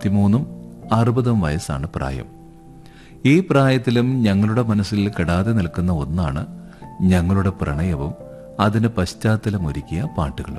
അൻപത്തിമൂന്നും അറുപതും വയസ്സാണ് പ്രായം ഈ പ്രായത്തിലും ഞങ്ങളുടെ മനസ്സിൽ കെടാതെ നിൽക്കുന്ന ഒന്നാണ് ഞങ്ങളുടെ പ്രണയവും അതിന് പശ്ചാത്തലമൊരുക്കിയ പാട്ടുകളും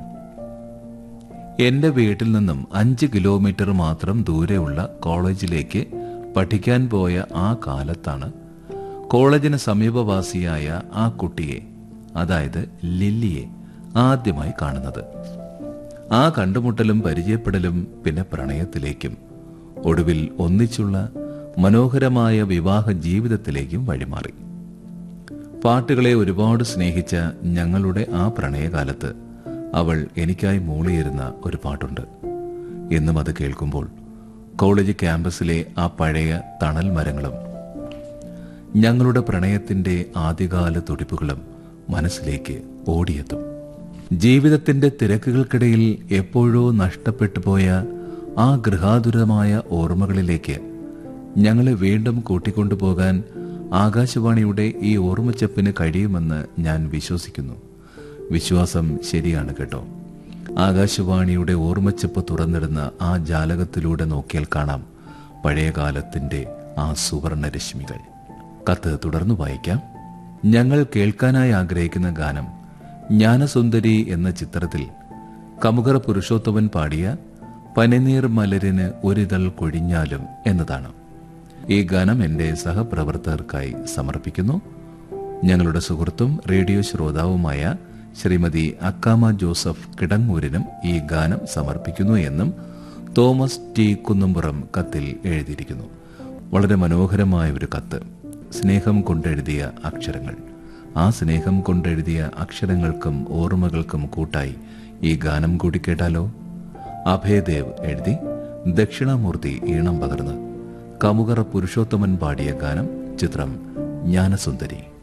എന്റെ വീട്ടിൽ നിന്നും അഞ്ച് കിലോമീറ്റർ മാത്രം ദൂരെയുള്ള കോളേജിലേക്ക് പഠിക്കാൻ പോയ ആ കാലത്താണ് കോളേജിന് സമീപവാസിയായ ആ കുട്ടിയെ അതായത് ലില്ലിയെ ആദ്യമായി കാണുന്നത് ആ കണ്ടുമുട്ടലും പരിചയപ്പെടലും പിന്നെ പ്രണയത്തിലേക്കും ഒടുവിൽ ഒന്നിച്ചുള്ള മനോഹരമായ വിവാഹ ജീവിതത്തിലേക്കും വഴിമാറി പാട്ടുകളെ ഒരുപാട് സ്നേഹിച്ച ഞങ്ങളുടെ ആ പ്രണയകാലത്ത് അവൾ എനിക്കായി മൂളിയിരുന്ന ഒരു പാട്ടുണ്ട് എന്നും അത് കേൾക്കുമ്പോൾ കോളേജ് ക്യാമ്പസിലെ ആ പഴയ തണൽ മരങ്ങളും ഞങ്ങളുടെ പ്രണയത്തിന്റെ ആദ്യകാല തുടിപ്പുകളും മനസ്സിലേക്ക് ഓടിയെത്തും ജീവിതത്തിന്റെ തിരക്കുകൾക്കിടയിൽ എപ്പോഴോ നഷ്ടപ്പെട്ടു പോയ ആ ഗൃഹാതുരമായ ഓർമ്മകളിലേക്ക് ഞങ്ങളെ വീണ്ടും കൂട്ടിക്കൊണ്ടുപോകാൻ ആകാശവാണിയുടെ ഈ ഓർമ്മച്ചപ്പിന് കഴിയുമെന്ന് ഞാൻ വിശ്വസിക്കുന്നു വിശ്വാസം ശരിയാണ് കേട്ടോ ആകാശവാണിയുടെ ഓർമ്മച്ചപ്പ് തുറന്നിടുന്ന ആ ജാലകത്തിലൂടെ നോക്കിയാൽ കാണാം പഴയ കാലത്തിന്റെ ആ സുവർണ രശ്മികൾ കത്ത് തുടർന്നു വായിക്കാം ഞങ്ങൾ കേൾക്കാനായി ആഗ്രഹിക്കുന്ന ഗാനം ജ്ഞാനസുന്ദരി എന്ന ചിത്രത്തിൽ കമുകറ പുരുഷോത്തമൻ പാടിയ പനിനീർ മലരിന് ഒരിതൾ കൊഴിഞ്ഞാലും എന്നതാണ് ഈ ഗാനം എന്റെ സഹപ്രവർത്തകർക്കായി സമർപ്പിക്കുന്നു ഞങ്ങളുടെ സുഹൃത്തും റേഡിയോ ശ്രോതാവുമായ ശ്രീമതി അക്കാമ ജോസഫ് കിടങ്ങൂരിനും ഈ ഗാനം സമർപ്പിക്കുന്നു എന്നും തോമസ് ടി കുന്നുംപുറം കത്തിൽ എഴുതിയിരിക്കുന്നു വളരെ മനോഹരമായ ഒരു കത്ത് സ്നേഹം കൊണ്ടെഴുതിയ അക്ഷരങ്ങൾ ആ സ്നേഹം കൊണ്ടെഴുതിയ അക്ഷരങ്ങൾക്കും ഓർമ്മകൾക്കും കൂട്ടായി ഈ ഗാനം കൂടി കേട്ടാലോ അഭയദേവ് എഴുതി ദക്ഷിണാമൂർത്തി ഈണം പകർന്ന് കമുകറ പുരുഷോത്തമൻ പാടിയ ഗാനം ചിത്രം ജ്ഞാനസുന്ദരി